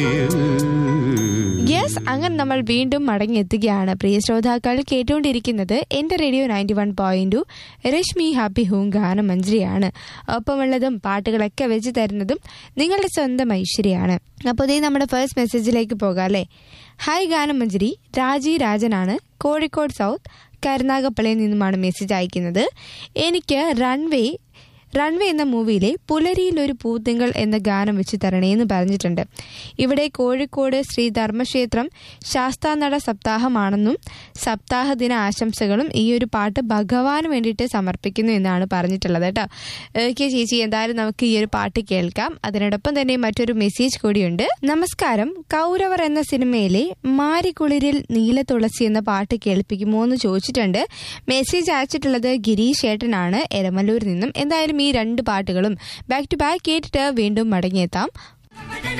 yes അങ്ങനെ നമ്മൾ വീണ്ടും മടങ്ങിയെത്തുകയാണ് പ്രിയ ശ്രോതാക്കൾ കേട്ടുകൊണ്ടിരിക്കുന്നത് എന്റെ radio ninety one point two Rashmi happy ഹൂം ഗാനമഞ്ജരിയാണ് ഒപ്പമുള്ളതും പാട്ടുകളൊക്കെ വെച്ച് തരുന്നതും നിങ്ങളുടെ സ്വന്തം ഐശ്വര്യമാണ് അപ്പോൾ ഇതേ നമ്മുടെ ഫസ്റ്റ് മെസ്സേജിലേക്ക് പോകാം അല്ലേ ഹായ് ഗാനമഞ്ജരി രാജി രാജനാണ് കോഴിക്കോട് സൗത്ത് കരുനാഗപ്പള്ളിയിൽ നിന്നുമാണ് മെസ്സേജ് അയക്കുന്നത് എനിക്ക് റൺവേ റൺവേ എന്ന മൂവിയിലെ പുലരിയിൽ ഒരു പൂത്തിങ്കൾ എന്ന ഗാനം വെച്ച് തരണേ എന്ന് പറഞ്ഞിട്ടുണ്ട് ഇവിടെ കോഴിക്കോട് ശ്രീ ധർമ്മക്ഷേത്രം ശാസ്താനട സപ്താഹമാണെന്നും സപ്താഹ ദിന ആശംസകളും ഈ ഒരു പാട്ട് ഭഗവാന് വേണ്ടിയിട്ട് സമർപ്പിക്കുന്നു എന്നാണ് പറഞ്ഞിട്ടുള്ളത് കേട്ടോ ഓക്കെ ചേച്ചി എന്തായാലും നമുക്ക് ഈ ഒരു പാട്ട് കേൾക്കാം അതിനോടൊപ്പം തന്നെ മറ്റൊരു മെസ്സേജ് കൂടിയുണ്ട് നമസ്കാരം കൗരവർ എന്ന സിനിമയിലെ മാരിക്കുളിരിൽ നീല തുളസി എന്ന പാട്ട് കേൾപ്പിക്കുമോ എന്ന് ചോദിച്ചിട്ടുണ്ട് മെസ്സേജ് അയച്ചിട്ടുള്ളത് ഗിരീഷ് ഏട്ടനാണ് എരമല്ലൂരിൽ നിന്നും എന്തായാലും ഈ രണ്ട് പാട്ടുകളും ബാക്ക് ടു ബാക്ക് കേട്ടിട്ട് വീണ്ടും മടങ്ങിയെത്താം